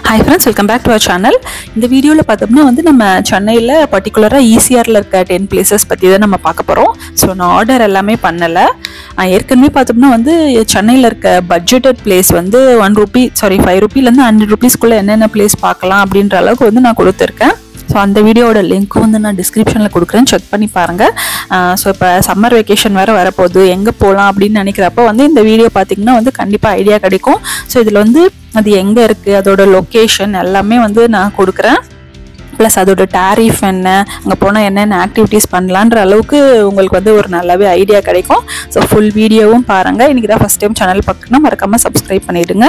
hi friends welcome back to our channel இந்த வீடியோவில் பார்த்தோம்னா வந்து நம்ம சென்னையில் பர்டிகுலராக ஈசிஆரில் இருக்க டென் பிளேசஸ் பற்றி தான் நம்ம பார்க்க போகிறோம் ஸோ நான் ஆர்டர் எல்லாமே பண்ணலை ஏற்கனவே பார்த்தோம்னா வந்து சென்னையில் இருக்க பட்ஜெட்டட் பிளேஸ் வந்து ஒன் ருபி சாரி ஃபைவ் ருபிலேருந்து ஹண்ட்ரட் ருபீஸ்க்குள்ளே என்னென்ன பிளேஸ் பார்க்கலாம் அப்படின்ற அளவுக்கு வந்து நான் கொடுத்துருக்கேன் ஸோ அந்த வீடியோட லிங்க்கும் வந்து நான் டிஸ்கிரிப்ஷனில் கொடுக்குறேன் செக் பண்ணி பாருங்கள் ஸோ இப்போ சம்மர் வெக்கேஷன் வேறு வரப்போகுது எங்கே போகலாம் அப்படின்னு நினைக்கிறப்ப வந்து இந்த வீடியோ பார்த்தீங்கன்னா வந்து கண்டிப்பாக ஐடியா கிடைக்கும் ஸோ இதில் வந்து அது எங்கே இருக்குது அதோட லொக்கேஷன் எல்லாமே வந்து நான் கொடுக்குறேன் ப்ளஸ் அதோட டேரிஃப் என்ன அங்கே போனால் என்னென்ன ஆக்டிவிட்டீஸ் பண்ணலான்ற அளவுக்கு உங்களுக்கு வந்து ஒரு நல்லாவே ஐடியா கிடைக்கும் ஸோ ஃபுல் வீடியோவும் பாருங்கள் இன்றைக்கி தான் ஃபஸ்ட் டைம் சேனல் பார்க்கணும்னா மறக்காமல் சப்ஸ்கிரைப் பண்ணிவிடுங்க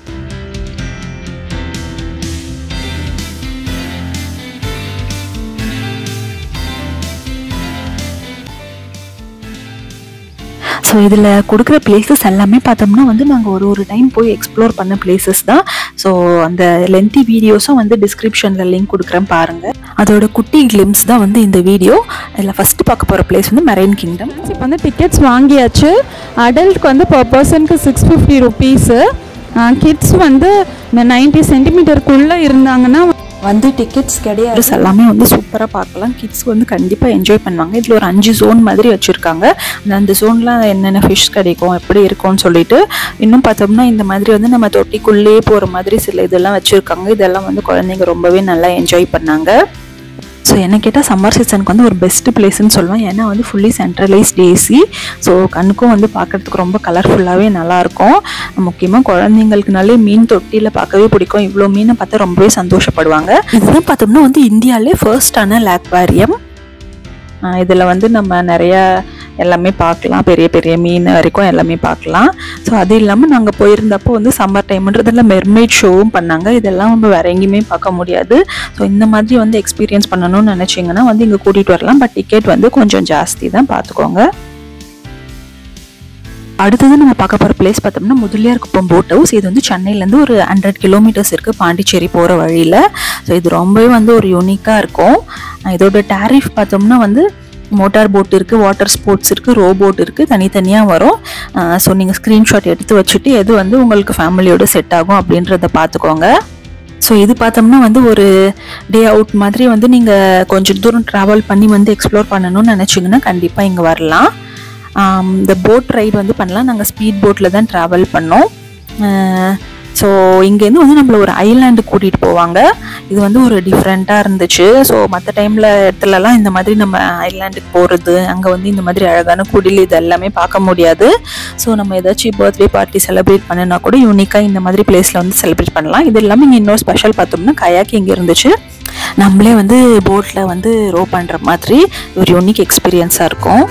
ஸோ இதில் கொடுக்குற பிளேசஸ் எல்லாமே பார்த்தோம்னா வந்து நாங்கள் ஒரு ஒரு டைம் போய் எக்ஸ்ப்ளோர் பண்ண பிளேசஸ் தான் ஸோ அந்த லென்த்தி வீடியோஸும் வந்து டிஸ்கிரிப்ஷனில் லிங்க் கொடுக்குறேன் பாருங்கள் அதோட குட்டி கிளிம்ஸ் தான் வந்து இந்த வீடியோ இதில் ஃபஸ்ட்டு பார்க்க போகிற பிளேஸ் வந்து மெரைன் கிங்டம் இப்போ வந்து டிக்கெட்ஸ் வாங்கியாச்சு அடல்ட்க்கு வந்து பர் பர்சனுக்கு சிக்ஸ் ஃபிஃப்டி ருபீஸு கிட்ஸ் வந்து இந்த நைன்ட்டி சென்டிமீட்டருக்குள்ளே இருந்தாங்கன்னா வந்து டிக்கெட்ஸ் கிடையாது எல்லாமே வந்து சூப்பராக பார்க்கலாம் கிட்ஸ் வந்து கண்டிப்பாக என்ஜாய் பண்ணுவாங்க இதில் ஒரு அஞ்சு ஜோன் மாதிரி வச்சுருக்காங்க அந்த அந்த ஜோன்லாம் என்னென்ன ஃபிஷ் கிடைக்கும் எப்படி இருக்கும்னு சொல்லிட்டு இன்னும் பார்த்தோம்னா இந்த மாதிரி வந்து நம்ம தொட்டிக்குள்ளேயே போகிற மாதிரி சில இதெல்லாம் வச்சுருக்காங்க இதெல்லாம் வந்து குழந்தைங்க ரொம்பவே நல்லா என்ஜாய் பண்ணாங்க ஸோ என்ன கேட்டால் சம்மர் சீசனுக்கு வந்து ஒரு பெஸ்ட் பிளேஸ்னு சொல்லுவேன் ஏன்னா வந்து ஃபுல்லி சென்ட்ரலைஸ்ட் ஏசி ஸோ கண்ணுக்கும் வந்து பார்க்குறதுக்கு ரொம்ப கலர்ஃபுல்லாகவே நல்லாயிருக்கும் முக்கியமாக குழந்தைங்களுக்குனாலே மீன் தொட்டியில் பார்க்கவே பிடிக்கும் இவ்வளோ மீனை பார்த்தா ரொம்பவே சந்தோஷப்படுவாங்க இதுதான் பார்த்தோம்னா வந்து இந்தியாவிலே ஃபர்ஸ்டான லேக்வாரியம் இதில் வந்து நம்ம நிறையா எல்லாமே பார்க்கலாம் பெரிய பெரிய மீன் வரைக்கும் எல்லாமே பார்க்கலாம் ஸோ அது இல்லாமல் நாங்கள் போயிருந்தப்போ வந்து சம்மர் டைம்ன்றதுல மெர்மெய்ட் ஷோவும் பண்ணாங்க இதெல்லாம் நம்ம வேற எங்கேயுமே பார்க்க முடியாது ஸோ இந்த மாதிரி வந்து எக்ஸ்பீரியன்ஸ் பண்ணணும்னு நினச்சிங்கன்னா வந்து இங்கே கூட்டிகிட்டு வரலாம் பட் டிக்கெட் வந்து கொஞ்சம் ஜாஸ்தி தான் பார்த்துக்கோங்க அடுத்தது நம்ம பார்க்க போகிற பிளேஸ் பார்த்தோம்னா முதலியார் குப்பம் போட் ஹவுஸ் இது வந்து சென்னையிலேருந்து ஒரு ஹண்ட்ரட் கிலோமீட்டர்ஸ் இருக்குது பாண்டிச்சேரி போகிற வழியில் ஸோ இது ரொம்பவே வந்து ஒரு யூனிக்காக இருக்கும் இதோட டேரிஃப் பார்த்தோம்னா வந்து மோட்டார் போட் இருக்குது வாட்டர் ஸ்போர்ட்ஸ் இருக்குது ரோ போட் இருக்குது தனித்தனியாக வரும் ஸோ நீங்கள் ஸ்க்ரீன்ஷாட் எடுத்து வச்சுட்டு எது வந்து உங்களுக்கு ஃபேமிலியோட செட் ஆகும் அப்படின்றத பார்த்துக்கோங்க ஸோ இது பார்த்தோம்னா வந்து ஒரு டே அவுட் மாதிரி வந்து நீங்கள் கொஞ்சம் தூரம் ட்ராவல் பண்ணி வந்து எக்ஸ்ப்ளோர் பண்ணணும்னு நினச்சிங்கன்னா கண்டிப்பாக இங்கே வரலாம் இந்த போட் ரைடு வந்து பண்ணலாம் நாங்கள் ஸ்பீட் போட்டில் தான் ட்ராவல் பண்ணோம் ஸோ இங்கேருந்து வந்து நம்மளை ஒரு ஐலாண்டு கூட்டிகிட்டு போவாங்க இது வந்து ஒரு டிஃப்ரெண்ட்டாக இருந்துச்சு ஸோ மற்ற டைமில் இடத்துலலாம் இந்த மாதிரி நம்ம ஐலாண்டுக்கு போகிறது அங்கே வந்து இந்த மாதிரி அழகான குடில் இது எல்லாமே பார்க்க முடியாது ஸோ நம்ம ஏதாச்சும் பர்த்டே பார்ட்டி செலிப்ரேட் பண்ணினா கூட யூனிக்காக இந்த மாதிரி பிளேஸில் வந்து செலிப்ரேட் பண்ணலாம் இது இல்லாமல் இங்கே இன்னொரு ஸ்பெஷல் பார்த்தோம்னா கயாக்கி இங்கே இருந்துச்சு நம்மளே வந்து போட்டில் வந்து ரோ பண்ணுற மாதிரி ஒரு யூனிக் எக்ஸ்பீரியன்ஸாக இருக்கும்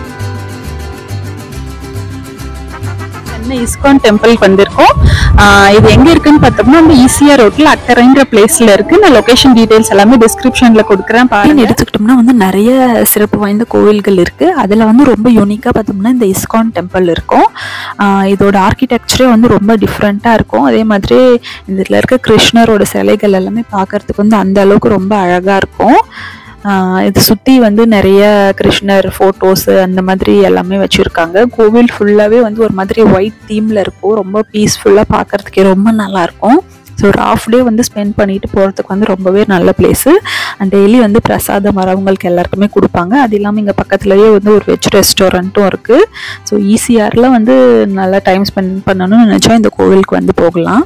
சென்னை இஸ்கான் டெம்பிளுக்கு வந்திருக்கோம் இது எங்க இருக்குன்னு பார்த்தோம்னா நம்ம ஈஸியா ரோட்ல அக்கறைன்ற பிளேஸ்ல இருக்கு நான் லொகேஷன் டீடைல்ஸ் எல்லாமே டிஸ்கிரிப்ஷன்ல கொடுக்குறேன் பாருங்க எடுத்துக்கிட்டோம்னா வந்து நிறைய சிறப்பு வாய்ந்த கோவில்கள் இருக்கு அதுல வந்து ரொம்ப யூனிக்கா பார்த்தோம்னா இந்த இஸ்கான் டெம்பிள் இருக்கும் இதோட ஆர்கிடெக்சரே வந்து ரொம்ப டிஃப்ரெண்ட்டாக இருக்கும் அதே மாதிரி இதில் இருக்க கிருஷ்ணரோட சிலைகள் எல்லாமே பார்க்கறதுக்கு வந்து அந்த அளவுக்கு ரொம்ப அழகாக இருக்கும் இது சுற்றி வந்து நிறைய கிருஷ்ணர் ஃபோட்டோஸு அந்த மாதிரி எல்லாமே வச்சுருக்காங்க கோவில் ஃபுல்லாகவே வந்து ஒரு மாதிரி ஒயிட் தீமில் இருக்கும் ரொம்ப பீஸ்ஃபுல்லாக பார்க்குறதுக்கே ரொம்ப நல்லாயிருக்கும் ஸோ ஒரு ஆஃப் டே வந்து ஸ்பெண்ட் பண்ணிட்டு போகிறதுக்கு வந்து ரொம்பவே நல்ல பிளேஸு அண்ட் டெய்லி வந்து பிரசாதம் வரவங்களுக்கு எல்லாருக்குமே கொடுப்பாங்க அது இல்லாமல் இங்கே பக்கத்துலேயே வந்து ஒரு வெஜ் ரெஸ்டாரண்ட்டும் இருக்குது ஸோ ஈஸியாரில் வந்து நல்லா டைம் ஸ்பெண்ட் பண்ணணும்னு நினச்சா இந்த கோவிலுக்கு வந்து போகலாம்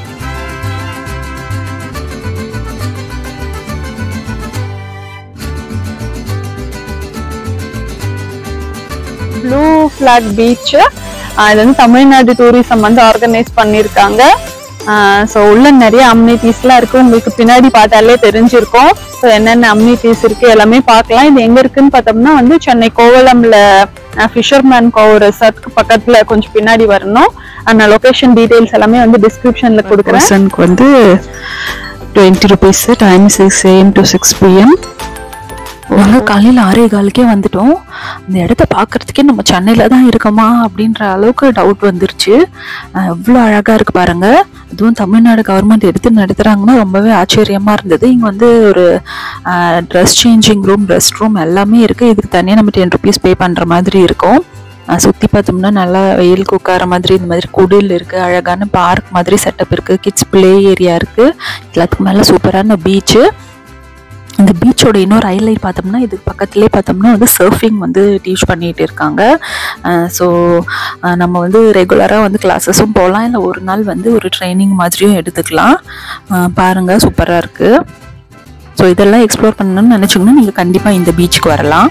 ப்ளூ ஃப்ளாக் பீச் இது வந்து தமிழ்நாடு டூரிசம் வந்து ஆர்கனைஸ் பண்ணியிருக்காங்க ஸோ உள்ள நிறைய அம்யூனிட்டிஸ்லாம் இருக்கு உங்களுக்கு பின்னாடி பார்த்தாலே தெரிஞ்சிருக்கும் ஸோ என்னென்ன அம்யூனிட்டிஸ் இருக்கு எல்லாமே பார்க்கலாம் இது எங்க இருக்குன்னு பார்த்தோம்னா வந்து சென்னை கோவளம்ல ஃபிஷர்மேன் கோவ் ரிசார்ட்க்கு பக்கத்துல கொஞ்சம் பின்னாடி வரணும் அந்த லொகேஷன் டீடைல்ஸ் எல்லாமே வந்து டிஸ்கிரிப்ஷன்ல கொடுக்குறேன் பர்சனுக்கு வந்து twenty rupees time six AM to six PM நாங்கள் காலையில் ஆறே காலுக்கே வந்துட்டோம் இந்த இடத்த பார்க்குறதுக்கே நம்ம சென்னையில் தான் இருக்கோமா அப்படின்ற அளவுக்கு டவுட் வந்துருச்சு எவ்வளோ அழகாக இருக்குது பாருங்கள் அதுவும் தமிழ்நாடு கவர்மெண்ட் எடுத்து நடத்துகிறாங்கன்னா ரொம்பவே ஆச்சரியமாக இருந்தது இங்கே வந்து ஒரு dress changing room rest room எல்லாமே இருக்குது இதுக்கு தனியாக நம்ம டென் ருபீஸ் பே பண்ணுற மாதிரி இருக்கும் சுற்றி பார்த்தோம்னா நல்லா வெயிலுக்கு உட்கார மாதிரி இந்த மாதிரி குடில் இருக்குது அழகான பார்க் மாதிரி செட்டப் இருக்குது கிட்ஸ் ப்ளே ஏரியா இருக்குது எல்லாத்துக்கும் மேலே சூப்பரான பீச்சு இந்த பீச்சோட இன்னொரு ஹைலைட் பார்த்தோம்னா இதுக்கு பக்கத்துலேயே பார்த்தோம்னா வந்து சர்ஃபிங் வந்து டீச் பண்ணிகிட்டு இருக்காங்க ஸோ நம்ம வந்து ரெகுலராக வந்து கிளாஸஸும் போகலாம் இல்லை ஒரு நாள் வந்து ஒரு ட்ரைனிங் மாதிரியும் எடுத்துக்கலாம் அஹ் பாருங்க சூப்பராக இருக்குது ஸோ இதெல்லாம் எக்ஸ்ப்ளோர் பண்ணணும்னு நினச்சிங்கன்னா நீங்கள் கண்டிப்பாக இந்த பீச்சுக்கு வரலாம்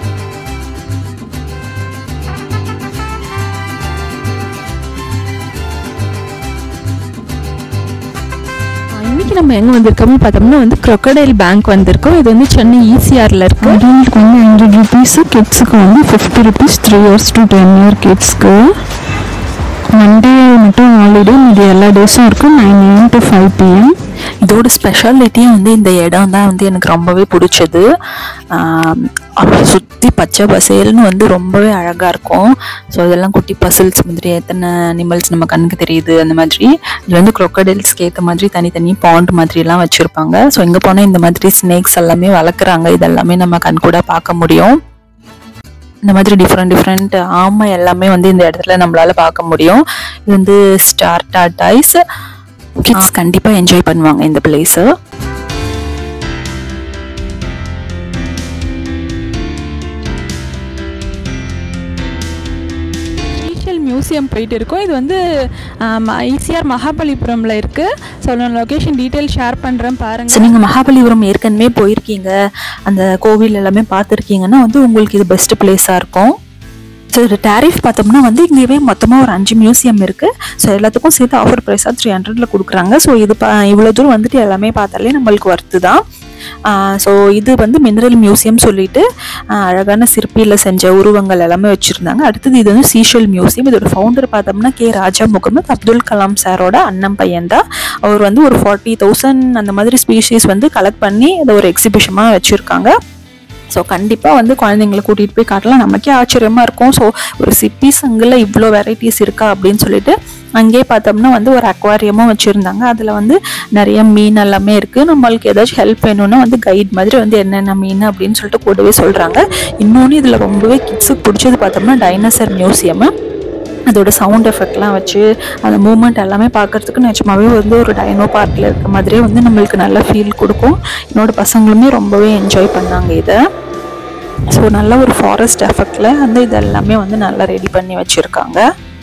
இன்னைக்கு நம்ம எங்க வந்திருக்கோம்னு பார்த்தோம்னா வந்து crocodile பேங்க் வந்திருக்கோம் இது வந்து சென்னை ஈசிஆர்ல இருக்கு அடல்ட்க்கு வந்து ஹண்ட்ரட் ருபீஸு கிட்ஸுக்கு வந்து fifty rupees three years to ten year கிட்ஸ்க்கு மண்டே மட்டும் ஹாலிடே மீதி எல்லா டேஸும் இருக்கும் nine AM to five PM இதோட ஸ்பெஷாலிட்டியும் வந்து இந்த இடம் தான் வந்து எனக்கு ரொம்பவே பிடிச்சது சுற்றி பச்சை பசேல்னு வந்து ரொம்பவே அழகாக இருக்கும் ஸோ இதெல்லாம் குட்டி பசில்ஸ் மாதிரி எத்தனை அனிமல்ஸ் நம்ம கண்ணுக்கு தெரியுது அந்த மாதிரி இது வந்து crocodiles-க்கு ஏற்ற மாதிரி தனித்தனி பாண்ட் மாதிரிலாம் வச்சுருப்பாங்க ஸோ இங்கே போனால் இந்த மாதிரி ஸ்னேக்ஸ் எல்லாமே வளர்க்குறாங்க இதெல்லாமே நம்ம கண் கூட பார்க்க முடியும் இந்த மாதிரி டிஃப்ரெண்ட் டிஃப்ரெண்ட் ஆமை எல்லாமே வந்து இந்த இடத்துல நம்மளால பார்க்க முடியும் இது வந்து ஸ்டார் டாட்டாய்ஸ் கிட்ஸ் கண்டிப்பாக என்ஜாய் பண்ணுவாங்க இந்த பிளேஸை ஸ்பீஷியல் மியூசியம் போயிட்டு இருக்கோம் இது வந்து ஈசிஆர் மகாபலிபுரம்ல இருக்கு ஸோ லொகேஷன் டீட்டெயில் ஷேர் பண்றேன் பாருங்க ஸோ நீங்கள் மகாபலிபுரம் ஏற்கனவே போயிருக்கீங்க அந்த கோவில் எல்லாமே பார்த்துருக்கீங்கன்னா வந்து உங்களுக்கு இது பெஸ்ட் பிளேஸாக இருக்கும் ஸோ இது டேரிஃப் பார்த்தோம்னா வந்து இங்கேயே மொத்தமாக ஒரு அஞ்சு மியூசியம் இருக்குது ஸோ எல்லாத்துக்கும் சேர்த்து ஆஃபர் ப்ரைஸாக த்ரீ ஹண்ட்ரடில் கொடுக்குறாங்க ஸோ இது பா இவ்வளோ தூரம் வந்துட்டு எல்லாமே பார்த்தாலே நம்மளுக்கு ஒர்த்து தான் ஸோ இது வந்து மினரல் மியூசியம் சொல்லிட்டு ஆஹ் அழகான சிற்பியில் செஞ்ச உருவங்கள் எல்லாமே வச்சுருந்தாங்க அடுத்தது இது வந்து சீஷல் மியூசியம் இதோட ஃபவுண்டர் பார்த்தோம்னா கே ராஜா முகமது அப்துல் கலாம் சாரோட அண்ணன் பையன் தான் அவர் வந்து ஒரு ஃபார்ட்டி தௌசண்ட் அந்த மாதிரி ஸ்பீஷீஸ் வந்து கலெக்ட் பண்ணி அதை ஒரு எக்ஸிபிஷனாக வச்சுருக்காங்க ஸோ கண்டிப்பாக வந்து குழந்தைங்களை கூட்டிகிட்டு போய் காட்டலாம் நமக்கே ஆச்சரியமாக இருக்கும் ஸோ ஒரு சிப்பி சங்கில் இவ்வளோ வெரைட்டிஸ் இருக்கா அப்படின்னு சொல்லிட்டு அங்கேயே பார்த்தோம்னா வந்து ஒரு அக்வாரியமும் வச்சுருந்தாங்க அதில் வந்து நிறைய மீன் எல்லாமே இருக்குது நம்மளுக்கு ஏதாச்சும் ஹெல்ப் வேணும்னா வந்து கைட் மாதிரி வந்து என்னென்ன மீன் அப்படின்னு சொல்லிட்டு கூடவே சொல்கிறாங்க இன்னொன்று இதில் ரொம்பவே கிட்ஸுக்கு பிடிச்சது பார்த்தோம்னா டைனோசர் மியூசியமு அதோட சவுண்ட் எஃபெக்ட்லாம் வச்சு அந்த மூமெண்ட் எல்லாமே பார்க்கறதுக்கு நிஜமாவே வந்து ஒரு டைனோ பார்க்கில் இருக்க மாதிரியே வந்து நம்மளுக்கு நல்ல ஃபீல் கொடுக்கும் என்னோட பசங்களுமே ரொம்பவே என்ஜாய் பண்ணாங்க இதை ஸோ நல்ல ஒரு ஃபாரஸ்ட் எஃபெக்டில் வந்து இது எல்லாமே வந்து நல்லா ரெடி பண்ணி வச்சுருக்காங்க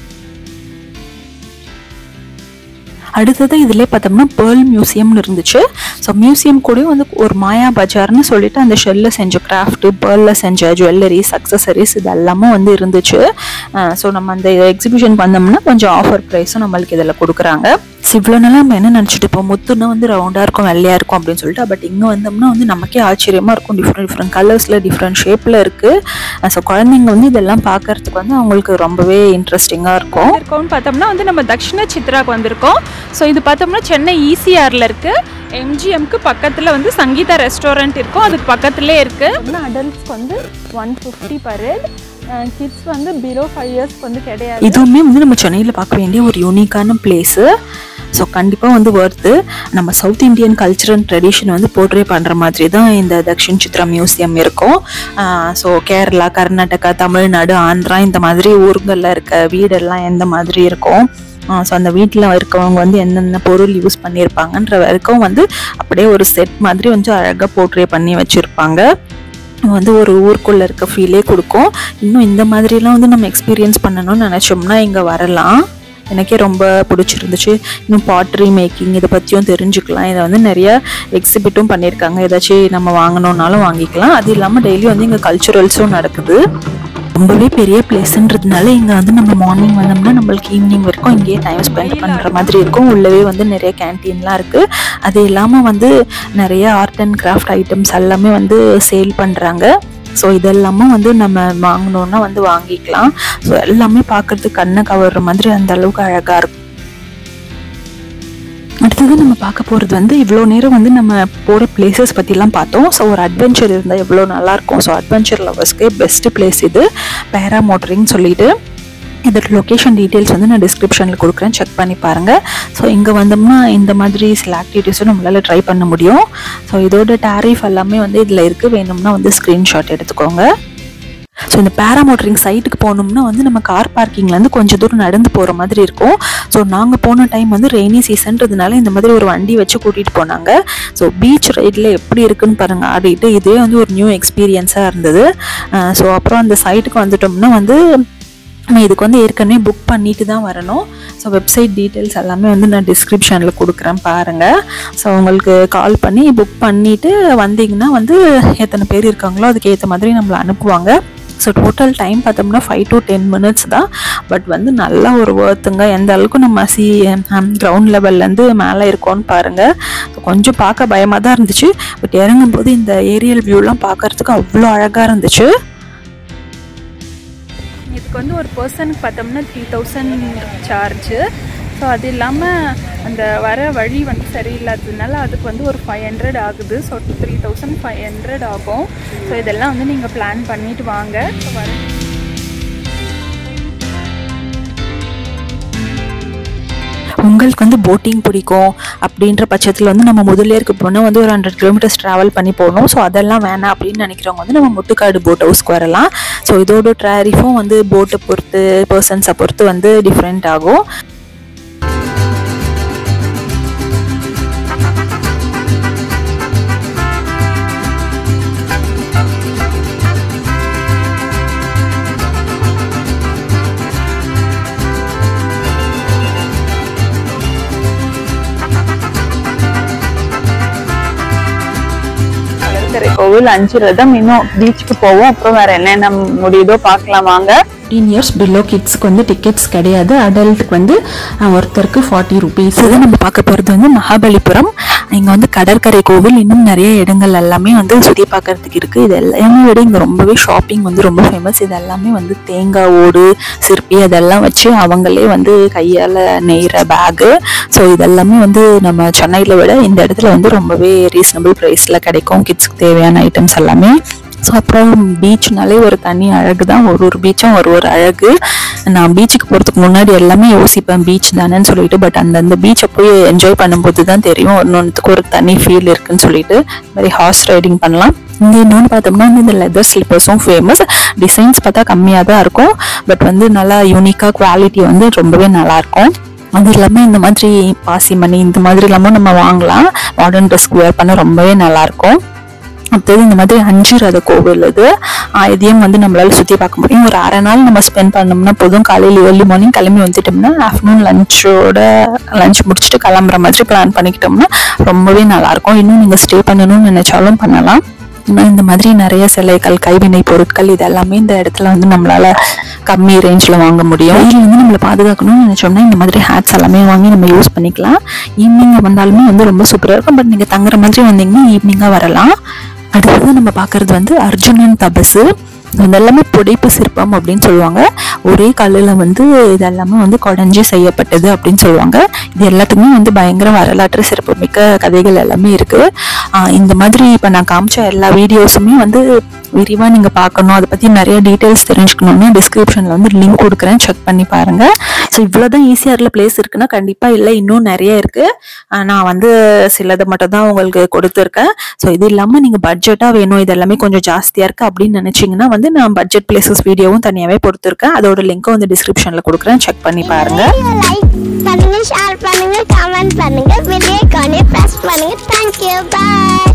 அடுத்தது இதிலே பார்த்தோம்னா பேர்ல் மியூசியம்னு இருந்துச்சு ஸோ மியூசியம் கூடயும் வந்து ஒரு மாயா பஜார்னு சொல்லிட்டு அந்த ஷெல்லில் செஞ்ச கிராஃப்ட்டு பேர்லில் செஞ்ச ஜுவல்லரிஸ் அக்சசரிஸ் இது எல்லாமே வந்து இருந்துச்சு ஸோ நம்ம அந்த எக்ஸிபிஷன் வந்தோம்னா கொஞ்சம் ஆஃபர் ப்ரைஸும் நம்மளுக்கு இதில் கொடுக்குறாங்க ஸோ இவ்வளோ நாளாக நம்ம என்ன நினச்சிட்டு இப்போ முத்துனா வந்து ரவுண்டாக இருக்கும் வெள்ளையாக இருக்கும் அப்படின்னு சொல்லிட்டு பட் இங்கே வந்தோம்னா வந்து நமக்கே ஆச்சரியமாக இருக்கும் டிஃப்ரெண்ட் டிஃப்ரெண்ட் கலர்ஸில் டிஃப்ரெண்ட் ஷேப்பில் இருக்குது ஸோ குழந்தைங்க வந்து இதெல்லாம் பார்க்கறதுக்கு வந்து அவங்களுக்கு ரொம்பவே இன்ட்ரெஸ்டிங்காக இருக்கும் இருக்கோம்னு பார்த்தோம்னா வந்து நம்ம தக்ஷிண சித்ராக்கு வந்திருக்கோம் ஸோ இது பார்த்தோம்னா சென்னை ஈசிஆரில் இருக்குது எம்ஜிஎம்க்கு பக்கத்தில் வந்து சங்கீதா ரெஸ்டாரண்ட் இருக்கும் அதுக்கு பக்கத்துலேயே இருக்குது அடல்ட்ஸ்க்கு வந்து ஒன் ஃபிஃப்டி பர் கிட்ஸ் வந்து பிலோ ஃபைவ் இயர்ஸ்க்கு வந்து கிடையாது இதுவுமே வந்து நம்ம சென்னையில் பார்க்க வேண்டிய ஒரு யூனிக்கான பிளேஸு ஸோ கண்டிப்பாக வந்து ஒர்த்து நம்ம south Indian culture and tradition வந்து போர்ட்ரே பண்ணுற மாதிரி தான் இந்த தக்ஷின் சித்ரா மியூசியம் இருக்கும் ஸோ கேரளா கர்நாடகா தமிழ்நாடு ஆந்திரா இந்த மாதிரி ஊர்களில் இருக்க வீடெல்லாம் எந்த மாதிரி இருக்கும் ஸோ அந்த வீட்டில் இருக்கவங்க வந்து என்னென்ன பொருள் யூஸ் பண்ணியிருப்பாங்கன்ற வரைக்கும் வந்து அப்படியே ஒரு செட் மாதிரி கொஞ்சம் அழகாக போர்ட்ரே பண்ணி வச்சுருப்பாங்க வந்து ஒரு ஊருக்குள்ளே இருக்க ஃபீலே கொடுக்கும் இன்னும் இந்த மாதிரிலாம் வந்து நம்ம எக்ஸ்பீரியன்ஸ் பண்ணணும்னு நினச்சோம்னா இங்கே வரலாம் எனக்கே ரொம்ப பிடிச்சிருந்துச்சு இன்னும் பாட்ரி மேக்கிங் இதை பற்றியும் தெரிஞ்சுக்கலாம் இதை வந்து நிறைய எக்ஸிபிட்டும் பண்ணியிருக்காங்க ஏதாச்சும் நம்ம வாங்கணுன்னாலும் வாங்கிக்கலாம் அது இல்லாமல் டெய்லி வந்து இங்கே கல்ச்சுரல்ஸும் நடக்குது ரொம்பவே பெரிய பிளேஸ்ன்றதுனால இங்கே வந்து நம்ம மார்னிங் வந்தோம்னா நம்மளுக்கு ஈவினிங் வரைக்கும் இங்கேயே டைம் ஸ்பெண்ட் பண்ணுற மாதிரி இருக்கும் உள்ளவே வந்து நிறைய கேன்டீன்லாம் இருக்குது அது இல்லாமல் வந்து நிறைய ஆர்ட் அண்ட் கிராஃப்ட் ஐட்டம்ஸ் எல்லாமே வந்து சேல் பண்ணுறாங்க ஸோ இதெல்லாமும் வந்து நம்ம வாங்கணுன்னா வந்து வாங்கிக்கலாம் ஸோ எல்லாமே பார்க்கறதுக்கு கண்ணை கவர்ற மாதிரி அந்த அளவுக்கு அழகாக இருக்கும் அடுத்தது நம்ம பார்க்க போகிறது வந்து இவ்வளோ நேரம் வந்து நம்ம போகிற பிளேசஸ் பற்றிலாம் பார்த்தோம் ஸோ ஒரு அட்வென்ச்சர் இருந்தால் எவ்வளோ நல்லாயிருக்கும் ஸோ அட்வென்ச்சர் லவர்ஸ்க்கு பெஸ்ட் பிளேஸ் இது பேரா மோட்டரிங் சொல்லிட்டு இதோட லொக்கேஷன் டீட்டெயில்ஸ் வந்து நான் டிஸ்கிரிப்ஷனில் கொடுக்குறேன் செக் பண்ணி பாருங்கள் ஸோ இங்கே வந்தோம்னா இந்த மாதிரி சில ஆக்டிவிட்டீஸும் நம்மளால் ட்ரை பண்ண முடியும் ஸோ இதோட டேரிஃப் எல்லாமே வந்து இதில் இருக்குது வேணும்னா வந்து ஸ்க்ரீன்ஷாட் எடுத்துக்கோங்க ஸோ இந்த பேராமோட்டரிங் சைட்டுக்கு போகணும்னா வந்து நம்ம கார் பார்க்கிங்லேருந்து கொஞ்சம் தூரம் நடந்து போகிற மாதிரி இருக்கும் ஸோ நாங்கள் போன டைம் வந்து ரெய்னி சீசன்றதுனால இந்த மாதிரி ஒரு வண்டி வச்சு கூட்டிகிட்டு போனாங்க ஸோ பீச் ரைடில் எப்படி இருக்குன்னு பாருங்கள் ஆடிட்டு இதே வந்து ஒரு நியூ எக்ஸ்பீரியன்ஸாக இருந்தது ஸோ அப்புறம் அந்த சைட்டுக்கு வந்துட்டோம்னா வந்து நம்ம இதுக்கு வந்து ஏற்கனவே புக் பண்ணிட்டு தான் வரணும் ஸோ வெப்சைட் டீட்டெயில்ஸ் எல்லாமே வந்து நான் டிஸ்கிரிப்ஷனில் கொடுக்குறேன் பாருங்கள் ஸோ உங்களுக்கு கால் பண்ணி புக் பண்ணிவிட்டு வந்தீங்கன்னா வந்து எத்தனை பேர் இருக்காங்களோ அதுக்கு ஏற்ற மாதிரி நம்மளை அனுப்புவாங்க ஸோ டோட்டல் டைம் பார்த்தோம்னா ஃபைவ் டு டென் மினிட்ஸ் தான் பட் வந்து நல்லா ஒரு ஒர்த்துங்க எந்த அளவுக்கு நம்ம சி கிரவுண்ட் லெவல்லேருந்து மேலே இருக்கோன்னு பாருங்கள் ஸோ கொஞ்சம் பார்க்க பயமாக தான் இருந்துச்சு பட் இறங்கும்போது இந்த ஏரியல் வியூலாம் பார்க்கறதுக்கு அவ்வளோ அழகாக இருந்துச்சு இதுக்கு வந்து ஒரு பர்சனுக்கு பார்த்தோம்னா த்ரீ தௌசண்ட் சார்ஜு ஸோ அது இல்லாமல் அந்த வர வழி வந்து சரியில்லாததுனால அதுக்கு வந்து ஒரு ஃபைவ் ஹண்ட்ரட் ஆகுது so three thousand five hundred ஆகும் ஸோ இதெல்லாம் வந்து நீங்கள் பிளான் பண்ணிட்டு வாங்க ஸோ வர உங்களுக்கு வந்து போட்டிங் பிடிக்கும் அப்படின்ற பட்சத்தில் வந்து நம்ம முதலியருக்கு போனால் வந்து ஒரு ஹண்ட்ரட் கிலோமீட்டர்ஸ் ட்ராவல் பண்ணி போகணும் ஸோ அதெல்லாம் வேணாம் அப்படின்னு நினைக்கிறவங்க வந்து நம்ம முட்டுக்காடு போட் ஹவுஸ்க்கு வரலாம் ஸோ இதோட ட்ராரிஃபும் வந்து போட்டை பொறுத்து பர்சன்ஸை பொறுத்து வந்து டிஃப்ரெண்ட் ஆகும் கடற்கரை கோவில் அஞ்சு ரதம் இன்னும் பீச்சுக்கு போவோம் அப்புறம் வேற என்னென்ன முடியுதோ பார்க்கலாம் வாங்க ஃபிஃப்டீன் இயர்ஸ் பிலோ கிட்ஸ்க்கு வந்து டிக்கெட்ஸ் கிடையாது அடல்ட்டுக்கு வந்து அஹ், ஒருத்தருக்கு ஃபார்ட்டி ருபீஸ் இதுதான் நம்ம பார்க்க போகிறது வந்து மகாபலிபுரம் இங்கே வந்து கடற்கரை கோவில் இன்னும் நிறைய இடங்கள் எல்லாமே வந்து சுற்றி பார்க்கறதுக்கு இருக்குது இது எல்லாமே விட இங்கே ரொம்பவே ஷாப்பிங் வந்து ரொம்ப ஃபேமஸ் இது எல்லாமே வந்து தேங்காய் ஓடு சிற்பி அதெல்லாம் வச்சு அவங்களே வந்து கையால் நெய்கிற பேகு ஸோ இதெல்லாமே வந்து நம்ம சென்னையில் விட இந்த இடத்துல வந்து ரொம்பவே ரீசனபிள் ப்ரைஸில் கிடைக்கும் கிட்ஸ்க்கு தேவையான ஐட்டம்ஸ் எல்லாமே ஸோ அப்புறம் பீச்னாலே ஒரு தனி அழகு தான் ஒரு ஒரு பீச்சும் ஒரு ஒரு அழகு நான் பீச்சுக்கு போகிறதுக்கு முன்னாடி எல்லாமே யோசிப்பேன் பீச் தானேன்னு சொல்லிட்டு பட் அந்தந்த பீச்சை போய் என்ஜாய் பண்ணும்போது தான் தெரியும் ஒன்னொன்றுத்துக்கு ஒரு தனி ஃபீல் இருக்குன்னு சொல்லிட்டு இந்த மாதிரி ஹார்ஸ் ரைடிங் பண்ணலாம் இங்கே இன்னொன்று பார்த்தோம்னா வந்து இந்த லெதர் ஸ்லிப்பர்ஸும் ஃபேமஸ் டிசைன்ஸ் பார்த்தா கம்மியாக தான் இருக்கும் பட் வந்து நல்லா யூனிக்காக குவாலிட்டி வந்து ரொம்பவே நல்லா இருக்கும் அது இல்லாமல் இந்த மாதிரி பாசிமணி இந்த மாதிரி இல்லாமல் நம்ம வாங்கலாம் மாடர்ன் ட்ரெஸ்க்கு வேர் பண்ண ரொம்பவே நல்லாயிருக்கும் அடுத்தது இந்த மாதிரி அஞ்சு ரத கோவில் இது ஆஹ் இதையும் வந்து நம்மளால சுற்றி பார்க்க முடியும் ஒரு அரை நாள் நம்ம ஸ்பெண்ட் பண்ணோம்னா போதும் காலையில் ஏர்லி மார்னிங் கிளம்பி வந்துட்டோம்னா ஆஃப்டர்நூன் லஞ்சோட லஞ்ச் முடிச்சுட்டு கிளம்புற மாதிரி பிளான் பண்ணிக்கிட்டோம்னா ரொம்பவே நல்லாயிருக்கும் இன்னும் நீங்கள் ஸ்டே பண்ணணும்னு நினைச்சாலும் பண்ணலாம் இன்னும் இந்த மாதிரி நிறைய சிலைகள் கைவினை பொருட்கள் இது எல்லாமே இந்த இடத்துல வந்து நம்மளால கம்மி ரேஞ்சில் வாங்க முடியும் வெயில் வந்து நம்மளை பாதுகாக்கணும்னு நினைச்சோம்னா இந்த மாதிரி ஹேட்ஸ் எல்லாமே வாங்கி நம்ம யூஸ் பண்ணிக்கலாம் ஈவினிங் வந்தாலுமே வந்து ரொம்ப சூப்பராக இருக்கும் பட் நீங்கள் தங்குற மாதிரி வந்தீங்கன்னா ஈவினிங்காக வரலாம் அடுத்தது நம்ம பார்க்கறது வந்து அர்ஜுனன் தபசு இது எல்லாமே புடைப்பு சிற்பம் அப்படின்னு சொல்லுவாங்க ஒரே கல்லில் வந்து இது எல்லாமே வந்து குடஞ்சி செய்யப்பட்டது அப்படின்னு சொல்லுவாங்க இது எல்லாத்துக்குமே வந்து பயங்கர வரலாற்று சிறப்புமிக்க கதைகள் எல்லாமே இருக்குது இந்த மாதிரி இப்போ நான் காமிச்ச எல்லா வீடியோஸுமே வந்து விரிவாக நீங்கள் பார்க்கணும் அதை பற்றி நிறைய டீட்டெயில்ஸ் தெரிஞ்சுக்கணும்னா டிஸ்கிரிப்ஷனில் வந்து லிங்க் கொடுக்குறேன் செக் பண்ணி பாருங்கள் ஸோ இவ்வளோ தான் ஈஸியாரில் பிளேஸ் இருக்குன்னா கண்டிப்பாக இல்லை இன்னும் நிறைய இருக்குது நான் வந்து சிலதை மட்டும் தான் உங்களுக்கு கொடுத்துருக்கேன் ஸோ இது இல்லாமல் நீங்கள் பட்ஜெட்டாக வேணும் இது எல்லாமே கொஞ்சம் ஜாஸ்தியாக இருக்குது அப்படின்னு நினச்சிங்கன்னா வந்து நான் பட்ஜெட் பிளேசஸ் வீடியோவும் தனியாகவே கொடுத்துருக்கேன் அதோட லிங்க்கும் வந்து டிஸ்கிரிப்ஷனில் கொடுக்குறேன் செக் பண்ணி பாருங்கள் லைக் பண்ணுங்க ஷேர் பண்ணுங்க கமெண்ட் பண்ணுங்க வெளியே காணே ப்ரெஸ் பண்ணுங்க தேங்க்யூ பாய்